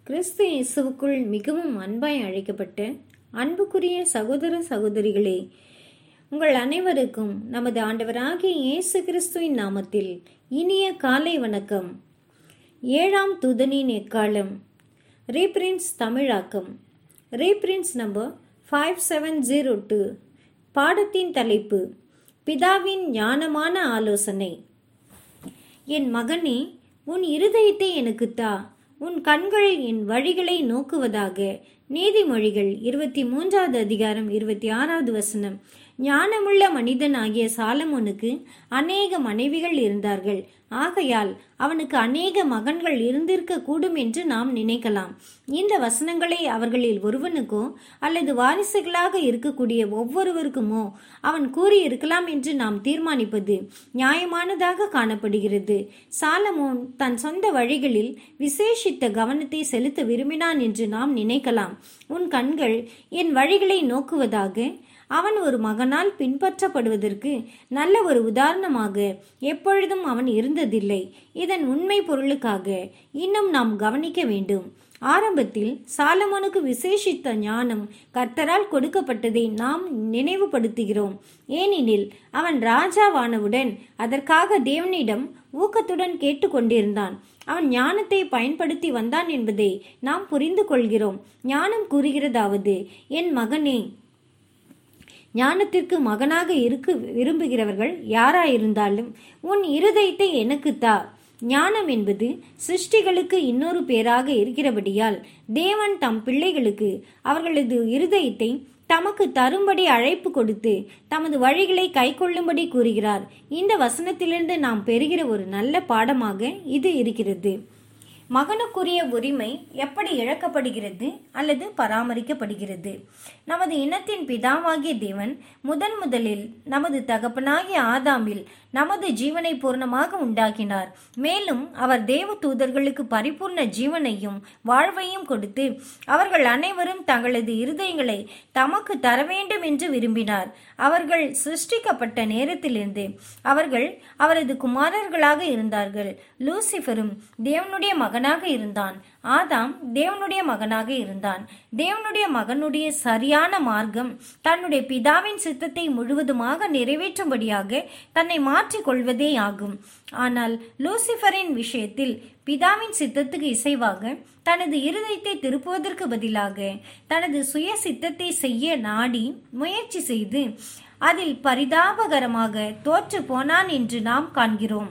கிறிஸ்து இயேசுவுக்குள் மிகவும் அன்பாய் அழைக்கப்பட்ட அன்புக்குரிய சகோதர சகோதரிகளே உங்கள் அனைவருக்கும் நமது ஆண்டவராகிய இயேசு கிறிஸ்துவின் நாமத்தில் இனிய காலை வணக்கம் ஏழாம் தூதனின் எக்காலம் ரீப்ரின்ஸ் தமிழாக்கம் reprints number five seven zero two பாடத்தின் தலைப்பு பிதாவின் ஞானமான ஆலோசனை என் மகனே உன் இருதயத்தை எனக்கு தா உன் கண்கள் என் வழிகளை நோக்குவதாக நீதிமொழிகள் இருபத்தி மூன்றாவது அதிகாரம் இருபத்தி ஆறாவது வசனம் ஞானமுள்ள மனிதன் ஆகிய சாலமோனுக்கு அநேக மனைவிகள் இருந்தார்கள் ஆகையால் அவனுக்கு அநேக மகன்கள் இருந்திருக்க கூடும் என்று நாம் நினைக்கலாம் இந்த வசனங்களை அவர்களில் ஒருவனுக்கோ அல்லது வாரிசுகளாக இருக்கக்கூடிய ஒவ்வொருவருக்குமோ அவன் கூறியிருக்கலாம் என்று நாம் தீர்மானிப்பது நியாயமானதாக காணப்படுகிறது சாலமோன் தன் சொந்த வழிகளில் விசேஷித்த கவனத்தை செலுத்த விரும்பினான் என்று நாம் நினைக்கலாம் உன் கண்கள் என் வழிகளை நோக்குவதாக அவன் ஒரு மகனால் பின்பற்றப்படுவதற்கு நல்ல ஒரு உதாரணமாக எப்பொழுதும் அவன் இருந்ததில்லை இதன் உண்மை பொருளுக்காக இன்னும் நாம் கவனிக்க வேண்டும் ஆரம்பத்தில் சாலமோனுக்கு விசேஷித்த ஞானம் கர்த்தரால் கொடுக்கப்பட்டதை நாம் நினைவுபடுத்துகிறோம் ஏனெனில் அவன் ராஜாவானவுடன் அதற்காக தேவனிடம் ஊக்கத்துடன் கேட்டுக்கொண்டிருந்தான் அவன் ஞானத்தை பயன்படுத்தி வந்தான் என்பதை நாம் புரிந்து கொள்கிறோம் ஞானம் கூறுகிறதாவது என் மகனே ஞானத்திற்கு மகனாக இருக்க விரும்புகிறவர்கள் யாராயிருந்தாலும் உன் இருதயத்தை எனக்கு தா ஞானம் என்பது சிருஷ்டிகளுக்கு இன்னொரு பேராக இருக்கிறபடியால் தேவன் தம் பிள்ளைகளுக்கு அவர்களது இருதயத்தை தமக்கு தரும்படி அழைப்பு கொடுத்து தமது வழிகளை கைக்கொள்ளும்படி கூறுகிறார் இந்த வசனத்திலிருந்து நாம் பெறுகிற ஒரு நல்ல பாடமாக இது இருக்கிறது மகனுக்குரிய உரிமை எப்படி இழக்கப்படுகிறது அல்லது பராமரிக்கப்படுகிறது நமது இனத்தின் பிதாவாகிய தேவன் முதன் முதலில் நமது தகப்பனாகிய ஆதாமில் நமது ஜீவனை பூர்ணமாக உண்டாக்கினார் மேலும் அவர் தேவ தூதர்களுக்கு பரிபூர்ண ஜீவனையும் வாழ்வையும் கொடுத்து அவர்கள் அனைவரும் தங்களது இருதயங்களை தமக்கு தர வேண்டும் என்று விரும்பினார் அவர்கள் சிருஷ்டிக்கப்பட்ட நேரத்திலிருந்து அவர்கள் அவரது குமாரர்களாக இருந்தார்கள் லூசிஃபரும் தேவனுடைய மகனாக இருந்தான் ஆதாம் தேவனுடைய மகனாக இருந்தான் தேவனுடைய மகனுடைய சரியான மார்க்கம் தன்னுடைய பிதாவின் சித்தத்தை முழுவதுமாக நிறைவேற்றும்படியாக தன்னை மாற்றிக் கொள்வதே ஆகும் ஆனால் லூசிஃபரின் விஷயத்தில் பிதாவின் சித்தத்துக்கு இசைவாக தனது இருதயத்தை திருப்புவதற்கு பதிலாக தனது சுய சித்தத்தை செய்ய நாடி முயற்சி செய்து அதில் பரிதாபகரமாக தோற்று போனான் என்று நாம் காண்கிறோம்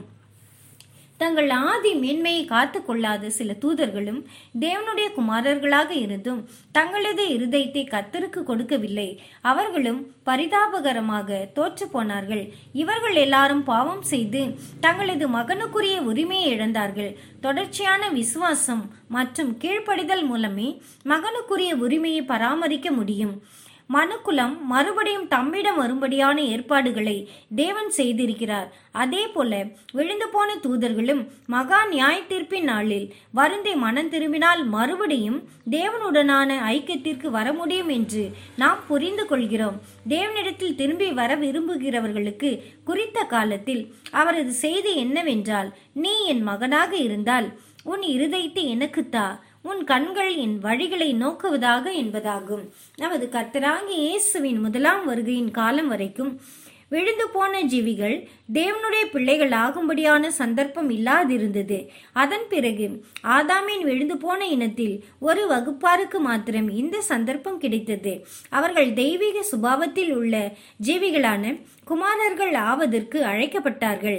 தங்கள் ஆதி மேன்மையை காத்து கொள்ளாத சில தூதர்களும் தேவனுடைய குமாரர்களாக இருந்தும் தங்களது இருதயத்தை கத்தருக்கு கொடுக்கவில்லை அவர்களும் பரிதாபகரமாக தோற்று போனார்கள் இவர்கள் எல்லாரும் பாவம் செய்து தங்களது மகனுக்குரிய உரிமையை இழந்தார்கள் தொடர்ச்சியான விசுவாசம் மற்றும் கீழ்ப்படிதல் மூலமே மகனுக்குரிய உரிமையை பராமரிக்க முடியும் மனுக்குலம் மறுபடியும் தம்மிடம் வரும்படியான ஏற்பாடுகளை தேவன் செய்திருக்கிறார் அதே போல விழுந்து போன தூதர்களும் மகா நியாய தீர்ப்பின் நாளில் வருந்தை மனம் திரும்பினால் மறுபடியும் தேவனுடனான ஐக்கியத்திற்கு வர முடியும் என்று நாம் புரிந்து கொள்கிறோம் தேவனிடத்தில் திரும்பி வர விரும்புகிறவர்களுக்கு குறித்த காலத்தில் அவரது செய்தி என்னவென்றால் நீ என் மகனாக இருந்தால் உன் இருதயத்தை எனக்கு தா உன் கண்கள் என் வழிகளை நோக்குவதாக என்பதாகும் நமது கர்த்தராகிய இயேசுவின் முதலாம் வருகையின் காலம் வரைக்கும் விழுந்து போன ஜீவிகள் தேவனுடைய பிள்ளைகள் ஆகும்படியான சந்தர்ப்பம் இல்லாதிருந்தது அதன் பிறகு ஆதாமின் விழுந்து போன இனத்தில் ஒரு வகுப்பாருக்கு மாத்திரம் இந்த சந்தர்ப்பம் கிடைத்தது அவர்கள் தெய்வீக சுபாவத்தில் உள்ள ஜீவிகளான குமாரர்கள் ஆவதற்கு அழைக்கப்பட்டார்கள்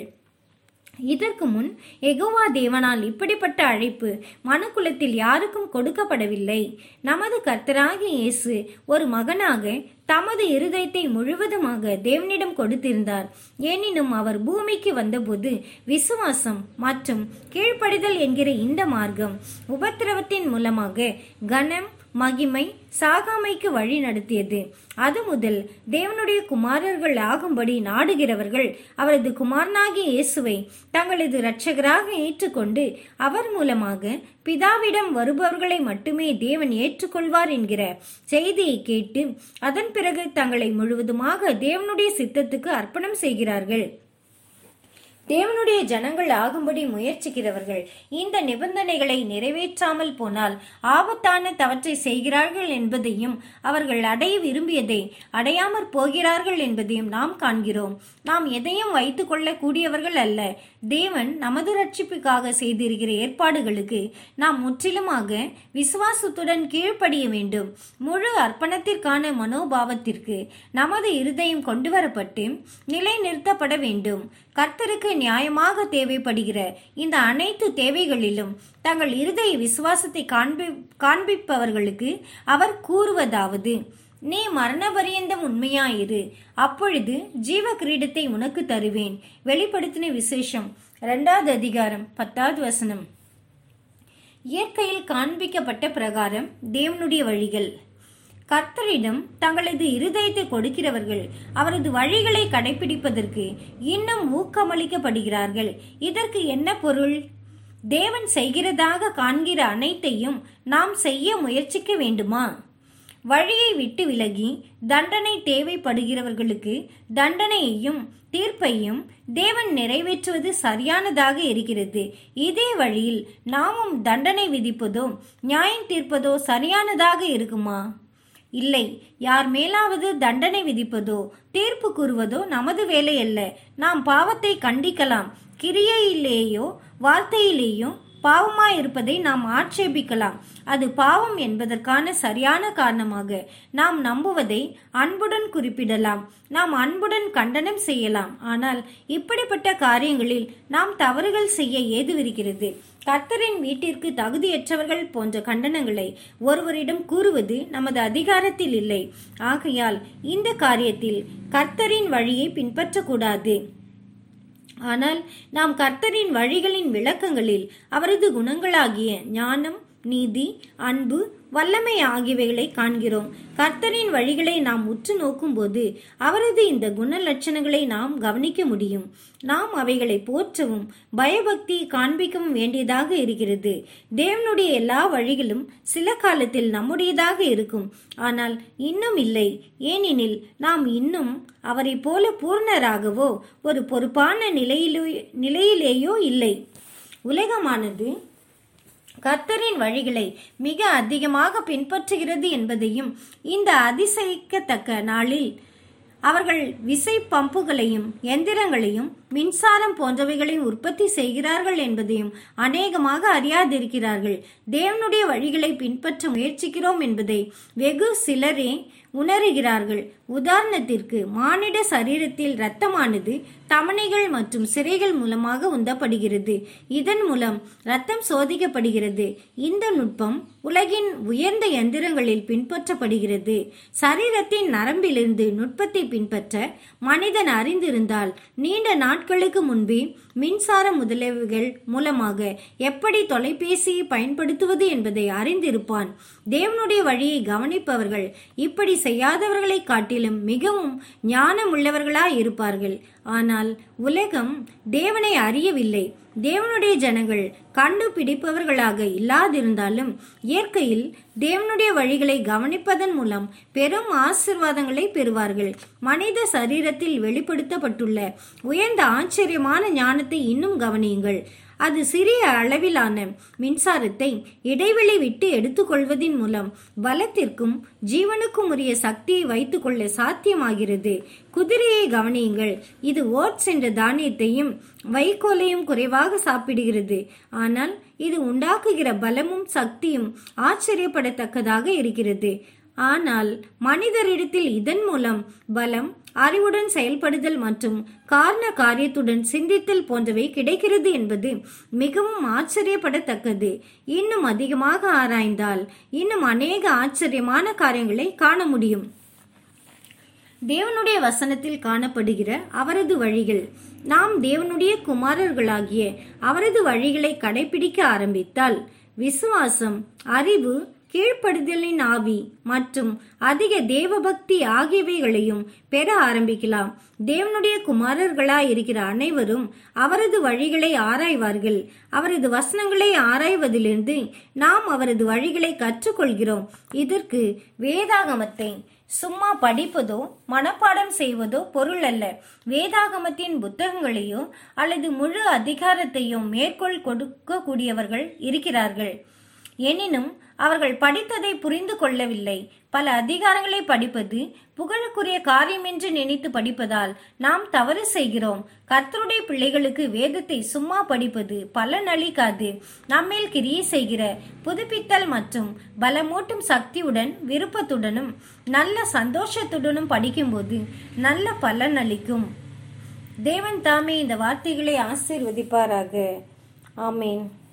இதற்கு முன் எகோவா தேவனால் இப்படிப்பட்ட அழைப்பு மனுக்குலத்தில் யாருக்கும் கொடுக்கப்படவில்லை நமது கர்த்தராகிய இயேசு ஒரு மகனாக தமது இருதயத்தை முழுவதுமாக தேவனிடம் கொடுத்திருந்தார் எனினும் அவர் பூமிக்கு வந்தபோது விசுவாசம் மற்றும் கீழ்ப்படிதல் என்கிற இந்த மார்க்கம் உபத்திரவத்தின் மூலமாக கனம் மகிமை சாகாமைக்கு வழி நடத்தியது அது முதல் தேவனுடைய குமாரர்கள் ஆகும்படி நாடுகிறவர்கள் அவரது குமாரனாகிய இயேசுவை தங்களது இரட்சகராக ஏற்றுக்கொண்டு அவர் மூலமாக பிதாவிடம் வருபவர்களை மட்டுமே தேவன் ஏற்றுக்கொள்வார் என்கிற செய்தியை கேட்டு அதன் பிறகு தங்களை முழுவதுமாக தேவனுடைய சித்தத்துக்கு அர்ப்பணம் செய்கிறார்கள் தேவனுடைய ஜனங்கள் ஆகும்படி முயற்சிக்கிறவர்கள் இந்த நிபந்தனைகளை நிறைவேற்றாமல் போனால் ஆபத்தான தவற்றை செய்கிறார்கள் என்பதையும் அவர்கள் அடைய விரும்பியதை அடையாமற் போகிறார்கள் என்பதையும் நாம் காண்கிறோம் நாம் எதையும் வைத்துக் கொள்ளக்கூடியவர்கள் அல்ல தேவன் நமது ரட்சிப்புக்காக செய்திருக்கிற ஏற்பாடுகளுக்கு நாம் முற்றிலுமாக விசுவாசத்துடன் கீழ்ப்படிய வேண்டும் முழு அர்ப்பணத்திற்கான மனோபாவத்திற்கு நமது இருதயம் கொண்டு வரப்பட்டு நிலைநிறுத்தப்பட வேண்டும் கர்த்தருக்கு நியாயமாக தேவைப்படுகிற இந்த அனைத்து தேவைகளிலும் தங்கள் இருதய விசுவாசத்தை காண்பி காண்பிப்பவர்களுக்கு அவர் கூறுவதாவது நீ மரண பரியந்தம் உண்மையாயிரு அப்பொழுது ஜீவ கிரீடத்தை உனக்கு தருவேன் வெளிப்படுத்தின விசேஷம் இரண்டாவது அதிகாரம் பத்தாவது வசனம் இயற்கையில் காண்பிக்கப்பட்ட பிரகாரம் தேவனுடைய வழிகள் கர்த்தரிடம் தங்களது இருதயத்தை கொடுக்கிறவர்கள் அவரது வழிகளை கடைபிடிப்பதற்கு இன்னும் ஊக்கமளிக்கப்படுகிறார்கள் இதற்கு என்ன பொருள் தேவன் செய்கிறதாக காண்கிற அனைத்தையும் நாம் செய்ய முயற்சிக்க வேண்டுமா வழியை விட்டு விலகி தண்டனை தேவைப்படுகிறவர்களுக்கு தண்டனையையும் தீர்ப்பையும் தேவன் நிறைவேற்றுவது சரியானதாக இருக்கிறது இதே வழியில் நாமும் தண்டனை விதிப்பதோ நியாயம் தீர்ப்பதோ சரியானதாக இருக்குமா இல்லை யார் மேலாவது தண்டனை விதிப்பதோ தீர்ப்பு கூறுவதோ நமது வேலை அல்ல நாம் பாவத்தை கண்டிக்கலாம் கிரியையிலேயோ வார்த்தையிலேயோ பாவமாய் இருப்பதை நாம் ஆட்சேபிக்கலாம் அது பாவம் என்பதற்கான சரியான காரணமாக நாம் நம்புவதை அன்புடன் குறிப்பிடலாம் நாம் அன்புடன் கண்டனம் செய்யலாம் ஆனால் இப்படிப்பட்ட காரியங்களில் நாம் தவறுகள் செய்ய ஏதுவிருக்கிறது கர்த்தரின் வீட்டிற்கு தகுதியற்றவர்கள் போன்ற கண்டனங்களை ஒருவரிடம் கூறுவது நமது அதிகாரத்தில் இல்லை ஆகையால் இந்த காரியத்தில் கர்த்தரின் வழியை பின்பற்றக்கூடாது ஆனால் நாம் கர்த்தரின் வழிகளின் விளக்கங்களில் அவரது குணங்களாகிய ஞானம் நீதி அன்பு வல்லமை ஆகியவைகளை காண்கிறோம் கர்த்தரின் வழிகளை நாம் உற்று நோக்கும்போது அவரது இந்த குண லட்சணங்களை நாம் கவனிக்க முடியும் நாம் அவைகளை போற்றவும் பயபக்தி காண்பிக்கவும் வேண்டியதாக இருக்கிறது தேவனுடைய எல்லா வழிகளும் சில காலத்தில் நம்முடையதாக இருக்கும் ஆனால் இன்னும் இல்லை ஏனெனில் நாம் இன்னும் அவரை போல பூர்ணராகவோ ஒரு பொறுப்பான நிலையிலோ நிலையிலேயோ இல்லை உலகமானது கர்த்தரின் வழிகளை மிக அதிகமாக பின்பற்றுகிறது என்பதையும் இந்த அதிசயிக்கத்தக்க நாளில் அவர்கள் விசை பம்புகளையும் எந்திரங்களையும் மின்சாரம் போன்றவைகளையும் உற்பத்தி செய்கிறார்கள் என்பதையும் அநேகமாக அறியாதிருக்கிறார்கள் தேவனுடைய வழிகளை பின்பற்ற முயற்சிக்கிறோம் என்பதை வெகு சிலரே உணர்கிறார்கள் உதாரணத்திற்கு மானிட சரீரத்தில் இரத்தமானது தமனைகள் மற்றும் சிறைகள் மூலமாக உந்தப்படுகிறது இதன் மூலம் ரத்தம் சோதிக்கப்படுகிறது இந்த நுட்பம் உலகின் உயர்ந்த எந்திரங்களில் பின்பற்றப்படுகிறது சரீரத்தின் நரம்பிலிருந்து நுட்பத்தை பின்பற்ற மனிதன் அறிந்திருந்தால் நீண்ட நாட்களுக்கு முன்பே மின்சார முதலீவுகள் மூலமாக எப்படி தொலைபேசியை பயன்படுத்துவது என்பதை அறிந்திருப்பான் தேவனுடைய வழியை கவனிப்பவர்கள் இப்படி செய்யாதவர்களை காட்டிலும் மிகவும் ஞானம் உள்ளவர்களாய் இருப்பார்கள் ஆனால் உலகம் தேவனை அறியவில்லை தேவனுடைய ஜனங்கள் கண்டுபிடிப்பவர்களாக இல்லாதிருந்தாலும் இயற்கையில் தேவனுடைய வழிகளை கவனிப்பதன் மூலம் பெரும் ஆசிர்வாதங்களை பெறுவார்கள் மனித சரீரத்தில் வெளிப்படுத்தப்பட்டுள்ள உயர்ந்த ஆச்சரியமான ஞானத்தை இன்னும் கவனியுங்கள் அது சிறிய அளவிலான மின்சாரத்தை இடைவெளி விட்டு எடுத்துக்கொள்வதின் மூலம் பலத்திற்கும் ஜீவனுக்கும் உரிய சக்தியை வைத்துக்கொள்ள சாத்தியமாகிறது குதிரையை கவனியுங்கள் இது ஓட்ஸ் என்ற தானியத்தையும் வைக்கோலையும் குறைவாக சாப்பிடுகிறது ஆனால் இது உண்டாக்குகிற பலமும் சக்தியும் ஆச்சரியப்படத்தக்கதாக இருக்கிறது ஆனால் மனிதரிடத்தில் இதன் மூலம் பலம் அறிவுடன் செயல்படுதல் மற்றும் காரண காரியத்துடன் சிந்தித்தல் போன்றவை கிடைக்கிறது என்பது மிகவும் ஆச்சரியப்படத்தக்கது இன்னும் அதிகமாக ஆராய்ந்தால் இன்னும் அநேக ஆச்சரியமான காரியங்களை காண முடியும் தேவனுடைய வசனத்தில் காணப்படுகிற அவரது வழிகள் நாம் தேவனுடைய குமாரர்களாகிய அவரது வழிகளை கடைபிடிக்க ஆரம்பித்தால் விசுவாசம் அறிவு கீழ்ப்படுதலின் ஆவி மற்றும் அதிக தேவபக்தி ஆகியவைகளையும் பெற ஆரம்பிக்கலாம் தேவனுடைய குமாரர்களாய் இருக்கிற அனைவரும் அவரது வழிகளை ஆராய்வார்கள் அவரது வசனங்களை ஆராய்வதிலிருந்து நாம் அவரது வழிகளை கற்றுக்கொள்கிறோம் இதற்கு வேதாகமத்தை சும்மா படிப்பதோ மனப்பாடம் செய்வதோ பொருள் அல்ல வேதாகமத்தின் புத்தகங்களையோ அல்லது முழு அதிகாரத்தையோ மேற்கோள் கொடுக்கக்கூடியவர்கள் இருக்கிறார்கள் எனினும் அவர்கள் படித்ததை புரிந்து கொள்ளவில்லை பல அதிகாரங்களை படிப்பது புகழுக்குரிய காரியம் என்று நினைத்து படிப்பதால் நாம் தவறு செய்கிறோம் கர்த்தருடைய பிள்ளைகளுக்கு வேதத்தை சும்மா படிப்பது பலன் அளிக்காது நம்மேல் கிரியை செய்கிற புதுப்பித்தல் மற்றும் பலமூட்டும் சக்தியுடன் விருப்பத்துடனும் நல்ல சந்தோஷத்துடனும் படிக்கும்போது நல்ல பலன் அளிக்கும் தேவன் தாமே இந்த வார்த்தைகளை ஆசீர்வதிப்பாராக ஆமேன்